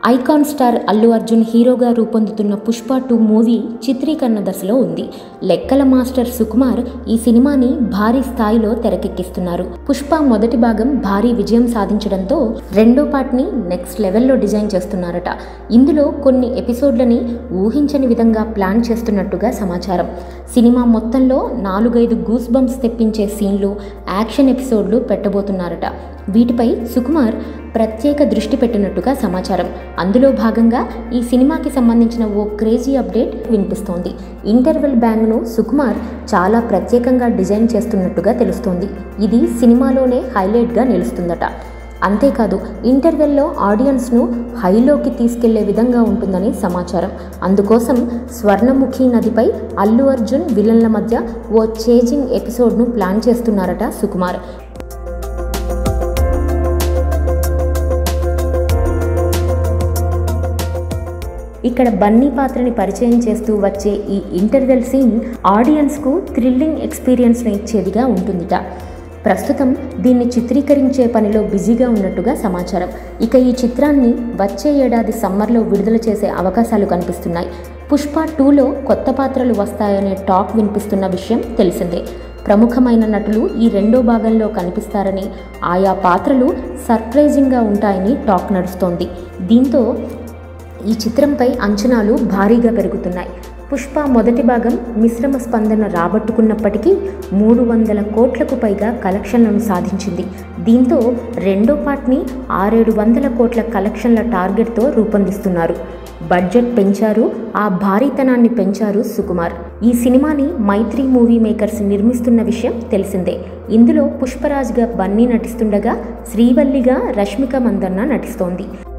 icon star Allu Arjun హీరోగా రూపొందుతున్న Pushpa two movie చిత్రీకరణ దశలో ఉంది లెక్కల మాస్టర్ సుకుమార్ ఈ సినిమాని భారీ స్థాయిలో తెరకెక్కిస్తున్నారు పుష్ప మొదటి భాగం భారీ విజయం సాధించడంతో రెండో పార్ట్ని నెక్స్ట్ లెవెల్లో డిజైన్ చేస్తున్నారట ఇందులో కొన్ని ఎపిసోడ్లని ఊహించని విధంగా ప్లాన్ చేస్తున్నట్టుగా సమాచారం సినిమా మొత్తంలో నాలుగైదు గూస్ బంప్స్ తెప్పించే సీన్లు యాక్షన్ ఎపిసోడ్లు పెట్టబోతున్నారట వీటిపై సుకుమార్ ప్రత్యేక దృష్టి పెట్టినట్టుగా సమాచారం అందులో భాగంగా ఈ సినిమాకి సంబంధించిన ఓ క్రేజీ అప్డేట్ వినిపిస్తోంది ఇంటర్వెల్ బ్యాంగ్ను సుకుమార్ చాలా ప్రత్యేకంగా డిజైన్ చేస్తున్నట్టుగా తెలుస్తోంది ఇది సినిమాలోనే హైలైట్గా నిలుస్తుందట అంతేకాదు ఇంటర్వెల్లో ఆడియన్స్ను హైలోకి తీసుకెళ్లే విధంగా ఉంటుందని సమాచారం అందుకోసం స్వర్ణముఖి నదిపై అల్లు అర్జున్ విలన్ల మధ్య ఓ చేజింగ్ ఎపిసోడ్ను ప్లాన్ చేస్తున్నారట సుకుమార్ ఇక్కడ బన్నీ పాత్రని పరిచయం చేస్తూ వచ్చే ఈ ఇంటర్వెల్ సీన్ ఆడియన్స్కు థ్రిల్లింగ్ ఎక్స్పీరియన్స్ను ఇచ్చేదిగా ఉంటుందిట ప్రస్తుతం దీన్ని చిత్రీకరించే పనిలో బిజీగా ఉన్నట్టుగా సమాచారం ఇక ఈ చిత్రాన్ని వచ్చే ఏడాది సమ్మర్లో విడుదల చేసే అవకాశాలు కనిపిస్తున్నాయి పుష్ప టూలో కొత్త పాత్రలు వస్తాయనే టాక్ వినిపిస్తున్న విషయం తెలిసిందే ప్రముఖమైన నటులు ఈ రెండో భాగంలో కనిపిస్తారని ఆయా పాత్రలు సర్ప్రైజింగ్గా ఉంటాయని టాక్ నడుస్తోంది దీంతో ఈ చిత్రంపై అంచనాలు భారీగా పెరుగుతున్నాయి పుష్ప మొదటి భాగం మిశ్రమ స్పందన రాబట్టుకున్నప్పటికీ మూడు వందల కోట్లకు పైగా కలెక్షన్లను సాధించింది దీంతో రెండో పార్ట్ని ఆరేడు వందల కోట్ల కలెక్షన్ల టార్గెట్తో రూపొందిస్తున్నారు బడ్జెట్ పెంచారు ఆ భారీతనాన్ని పెంచారు సుకుమార్ ఈ సినిమాని మైత్రి మూవీ మేకర్స్ నిర్మిస్తున్న విషయం తెలిసిందే ఇందులో పుష్పరాజ్గా బన్నీ నటిస్తుండగా శ్రీవల్లిగా రష్మిక మందన్న నటిస్తోంది